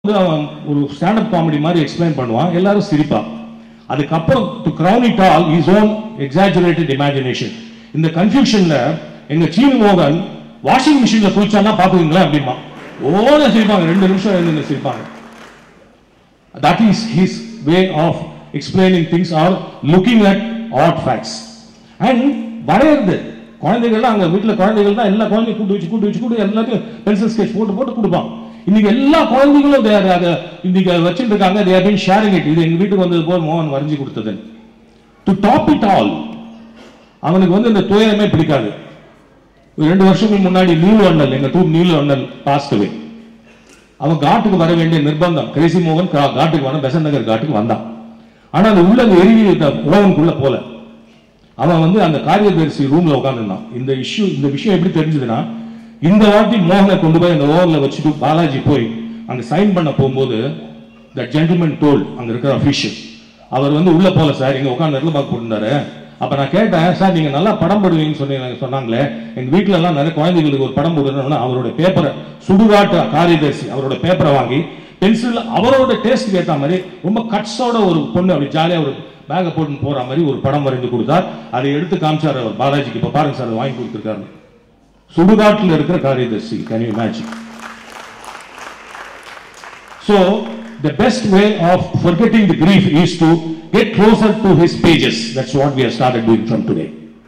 வந்து அவன் ஒரு ஸ்டாண்டப் காமெடி மாதிரி எக்ஸ்பிளைன் பண்ணுவான் எல்லாரும் சிரிப்பா அதுக்கப்புறம் to crown it all is own exaggerated imagination இந்த கன்ஃபியூஷன்ல எங்க சீனு மோகன் வாஷிங் மிஷின்ல குளிச்சானா பாத்துக்கீங்களா அப்படிமா ஓன சிரிப்பாங்க ரெண்டு நிமிஷம் எழுந்து சிரிப்பாங்க that is his way of explaining things are looking at odd facts and வரையறது குழந்தைகள்லாம் அங்க வீட்டுல குழந்தைகள் தான் எல்லா குழந்தையும் கூட்டு வச்சு கூட்டு வச்சு கூட்டு எல்லாத்தையும் பென்சில் ஸ்கெட்ச் போட்டு போட்டு கொடுப்பான் இன்னைக்கு எல்லா குழந்தைகளும் they are அதை இன்னைக்கு அதை வச்சுட்டு இருக்காங்க they have been sharing it இது எங்க வீட்டுக்கு வந்தது போல் மோகன் வரைஞ்சி கொடுத்தது டு டாப் இட் ஆல் அவனுக்கு வந்து இந்த துயரமே பிடிக்காது ஒரு ரெண்டு வருஷத்துக்கு முன்னாடி நீலு அண்ணல் எங்க டூர் நீலு அண்ணல் பாஸ்ட் அவே அவன் காட்டுக்கு வர வேண்டிய நிர்பந்தம் கிரேசி மோகன் கா- காட்டுக்கு வர பெசன் நகர் காட்டுக்கு வந்தான் ஆனா அந்த உள்ள அந்த எரிவி ஓவனுக்குள்ள போல அவன் வந்து அந்த காரியதரிசி ரூம்ல உட்காந்துருந்தான் இந்த இஷ்யூ இந்த விஷயம் எப்படி தெரிஞ்சதுன்னா இந்த வாட்டி மோகனை கொண்டு போய் அந்த ஓவர்ல வச்சுட்டு பாலாஜி போய் அங்க சைன் பண்ண போகும்போது த ஜென்டில்மேன் டோல் அங்க இருக்கிற அபிஷியல் அவர் வந்து உள்ள போல சார் இங்க உட்காந்து நெருல பார்க்க போட்டிருந்தாரு அப்ப நான் கேட்டேன் சார் நீங்க நல்லா படம் போடுவீங்கன்னு சொன்னீங்க சொன்னாங்களே எங்க வீட்ல எல்லாம் நிறைய குழந்தைகளுக்கு ஒரு படம் போடுறதுன்னா அவரோட பேப்பரை சுடுகாட்டு காரியதர்சி அவரோட பேப்பரை வாங்கி பென்சில் அவரோட டேஸ்ட் ஏத்த மாதிரி ரொம்ப கட்ஸோட ஒரு பொண்ணு அப்படி ஜாலியா ஒரு பேக்கை போட்டு போற மாதிரி ஒரு படம் வரைந்து கொடுத்தார் அதை எடுத்து காமிச்சார் அவர் பாலாஜிக்கு இப்ப பாருங்க சார் அதை வாங்கி கொடுத்துருக்காரு சுடுகாட்டில் இருக்கிற காரியதர்சி can you imagine So, the best way of forgetting the grief is to get closer to his pages. That's what we have started doing from today.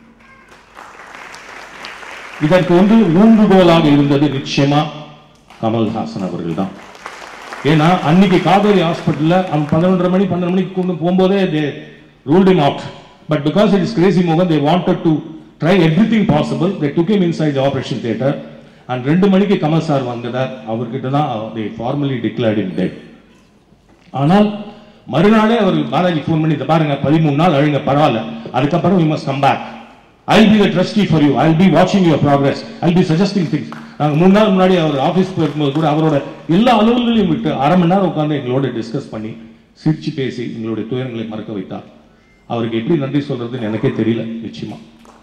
இதற்கு வந்து ஊன்றுகோலாக இருந்தது நிச்சயமா கமல்ஹாசன் அவர்கள் தான் ஏன்னா அன்னைக்கு காவேரி ஹாஸ்பிட்டல்ல அவன் பதினொன்றரை மணி பன்னெண்டு மணிக்கு கொண்டு போகும்போதே they ruled him out but because it is crazy மோகன் they wanted to try everything possible they took him inside operation theatre and ரெண்டு மணிக்கு கமல் சார் வந்தார் அவர்கிட்ட தான் they formally declared him dead ஆனால் மறுநாளே அவர் பாலாஜி ஃபோன் பண்ணி "இதை பாருங்க பதிமூணு நாள் அழுங்க பரவாயில்ல அதுக்கப்புறம் you must come back I be the trustee for you I be வாட்சிங் your progress I be suggesting things நாங்கள் மூணு நாள் முன்னாடி அவர் ஆஃபீஸ் போயிருக்கும்போது கூட அவரோட எல்லா அலுவல்களையும் விட்டு அரை மணி நேரம் உட்கார்ந்து எங்களோட டிஸ்கஸ் பண்ணி சிரிச்சு பேசி எங்களுடைய துயரங்களை மறக்க வைத்தார் அவருக்கு எப்படி நன்றி சொல்றதுன்னு எனக்கே தெரியல நிச்சயமா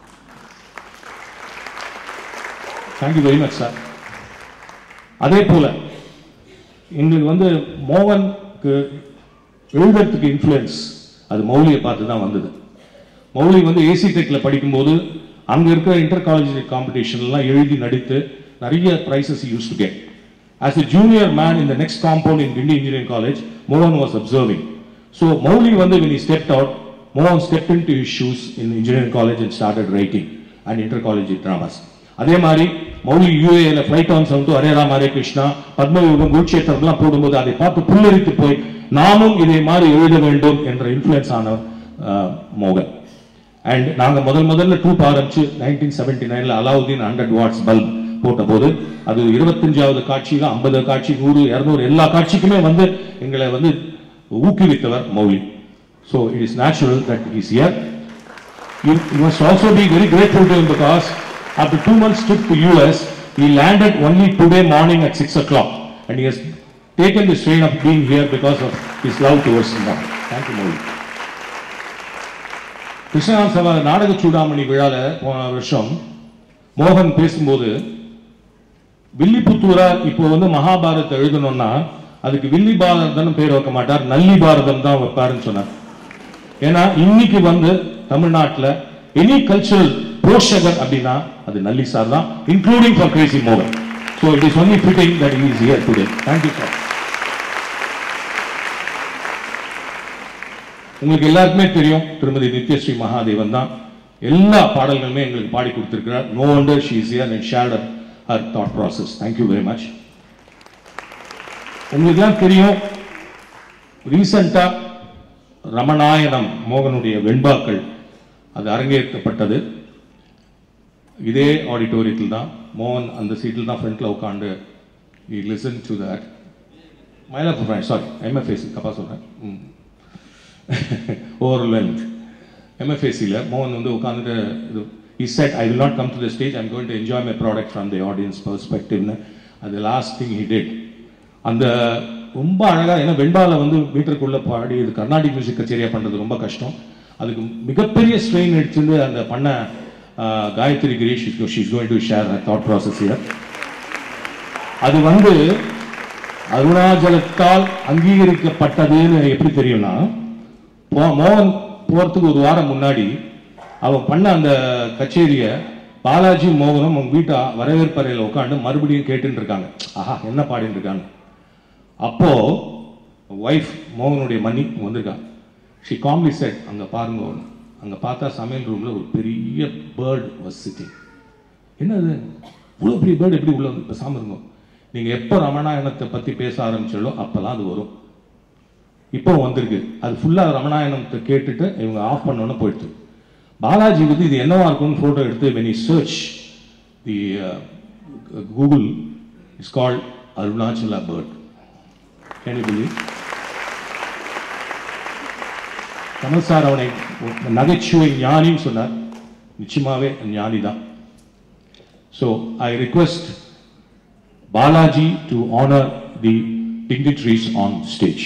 தேங்க்யூ வெரி மச் சார் அதே போல எங்களுக்கு வந்து மோகனுக்கு எழுதுறதுக்கு இன்ஃப்ளூயன்ஸ் அது மௌலியை பார்த்து தான் வந்தது மௌலி வந்து ஏசி டெக்ல படிக்கும்போது அங்க இருக்கிற இன்டர் காலேஜ் காம்படிஷன்லாம் எழுதி நடித்து நிறைய prizes used to get as a junior man in the next compound in Guindy engineering college மோகன் வாஸ் அப்சர்விங் ஸோ மௌலி வந்து when he stepped out மோகன் stepped into his shoes in engineering college and started writing and inter college dramas அதே மாதிரி மௌலி யூஏல flight on sound Hare Ram Hare Krishna Padmavyuham குருட்சேத்திரம்லாம் போடும்போது அதை பார்த்து புல்லரித்து போய் நாமும் இதை மாதிரி எழுத வேண்டும் என்ற இன்ஃப்ளூயன்ஸ் ஆன அஹ், மோகன் அண்ட் நாங்க முதல் முதல்ல ட்ரூப் ஆரம்பிச்சு நைன்டீன் செவன்டி நைன்ல அலாவுதீன் ஹண்ட்ரட் வாட்ஸ் பல்ப் போட்ட போது அது இருபத்தஞ்சாவது காட்சியில ஐம்பது காட்சி நூறு இருநூறு எல்லா காட்சிக்குமே வந்து எங்களை வந்து ஊக்குவித்தவர் Mouli so it is natural that is here You, you must also be very grateful to him because after two months trip to US, he landed only today morning at 6 o'clock and he has taken the strain of being here because of his love towards India. Thank you, Modi. Krishnakanth Sabha Nadaka Choodamani விழால போன வருஷம் மோகன் பேசும்போது வில்லிபுத்தூரா இப்போ வந்து மகாபாரத் எழுதணும்னா அதுக்கு வில்லி பாரதம் பேர் வைக்க மாட்டார் நல்லி பாரதம் தான் வைப்பாருன்னு சொன்னார் ஏன்னா இன்னைக்கு வந்து தமிழ்நாட்டுல எனி கல்ச்சரல் போஷகர் அப்படின்னா அது நல்லி சார் தான் இன்க்ளூடிங் ஃபார் கிரேசி மோகன் so it is only fitting that is here today thank you sir உங்களுக்கு எல்லாருக்குமே தெரியும் திருமதி நித்யஸ்ரீ மகாதேவன் தான் எல்லா பாடல்களுமே எங்களுக்கு பாடி கொடுத்திருக்கிறார் no wonder she is here and shared her thought process thank you very much உங்களுக்குலாம் தெரியும் ரீசெண்டா ரமணாயனம் மோகனுடைய வெண்பாக்கள் அது அரங்கேற்றப்பட்டது இதே ஆடிட்டோரியத்தில் தான் மோகன் அந்த சீட்டில் தான் ஃப்ரண்ட்ல உட்காந்து we listen to that Mylapore sorry MFAC தப்பா சொல்றேன் ம் ஓவர்வெல்ம்ட் எம்எஃப்ஏசியில் மோகன் வந்து உட்காந்துட்டு இது he said i will not come to the stage i'm going to enjoy my product from the audience perspective னு அது லாஸ்ட் திங் he did அந்த ரொம்ப அழகா ஏன்னா வெண்பால வந்து மீட்டருக்குள்ள பாடி இது கர்நாடிக் மியூசிக் கச்சேரியா பண்றது ரொம்ப கஷ்டம் அதுக்கு மிகப்பெரிய ஸ்ட்ரெயின் எடுத்துட்டு அந்த பண்ண ah, Gayathri Girish she's going to share thought process அது வந்து அருணாச்சலத்தால் அங்கீகரிக்கப்பட்டதுன்னு எப்படி தெரியும்னா போ- மோகன் போறதுக்கு ஒரு வாரம் முன்னாடி அவன் பண்ண அந்த கச்சேரியை பாலாஜி மோகனும் அவங்க வீட்டு வரவேற்பறையில் உட்காந்து மறுபடியும் கேட்டுட்டு இருக்காங்க ஆஹா என்ன பாடிட்டு இருக்கான்னு அப்போ ஒய்ஃப் மோகனுடைய மணி வந்திருக்கான் ஷி காம்லி செட் அங்க பாருங்க அங்க பார்த்தா சமையல் ரூம்ல ஒரு பெரிய பேர்ட் வாஸ் சிட்டிங் என்னது இவ்வளோ பெரிய பேர்டு எப்படி உள்ள வந்து பேசாம இருந்தோம் நீங்க எப்போ ரமணாயணத்தை பத்தி பேச ஆரம்பிச்சாலோ அப்பதான் அது வரும் இப்போ வந்திருக்கு அது ஃபுல்லா ரமணாயணத்தை கேட்டுட்டு இவங்க ஆஃப் பண்ணோன்னு போயிடுது பாலாஜி வந்து இது என்னவா இருக்கும்னு போட்டோ எடுத்து when you search the Google is called Arunachala bard can you believe Kamal sir அவனை நகைச்சுவை ஞானின்னு சொன்னார் நிச்சயமாவே ஞானி தான் so I request Balaji to honour the dignitaries on stage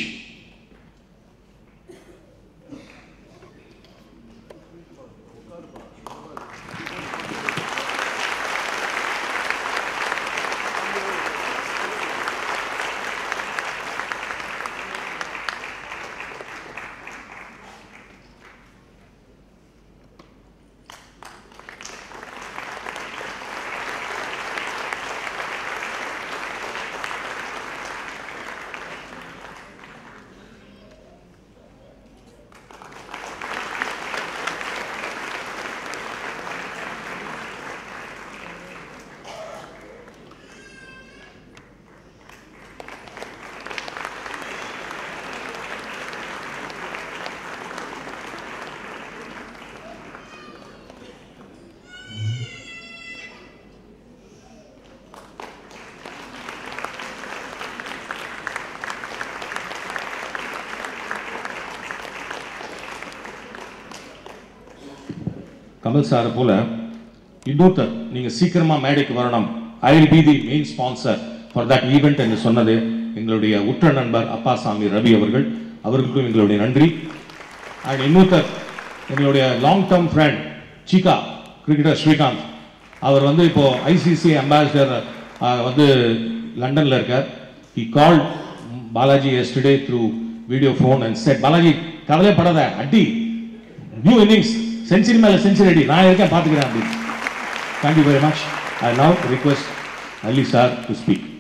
Kamal sir போல இன்னொருத்தர் நீங்க சீக்கிரமா மேடைக்கு வரணும் I will be the main sponsor for that event என்று சொன்னது எங்களுடைய உற்ற நண்பர் அப்பாசாமி ரவி அவர்கள் அவர்களுக்கும் எங்களுடைய நன்றி அண்ட் இன்னொருத்தர் எங்களுடைய long term friend Cheeka cricketer Srikanth அவர் வந்து இப்போ ஐசிசி அம்பாசிடர் வந்து லண்டன்ல இருக்கார் he call Balaji yesterday through video phone and said Balaji கவலைப்படாத அடி நியூ இன்னிங்ஸ் செஞ்சுரி மேல செஞ்சுரி அடி நான் இருக்கேன் பாத்துக்கிறேன் அப்படின்னு thank you very much I now request Ali sir to speak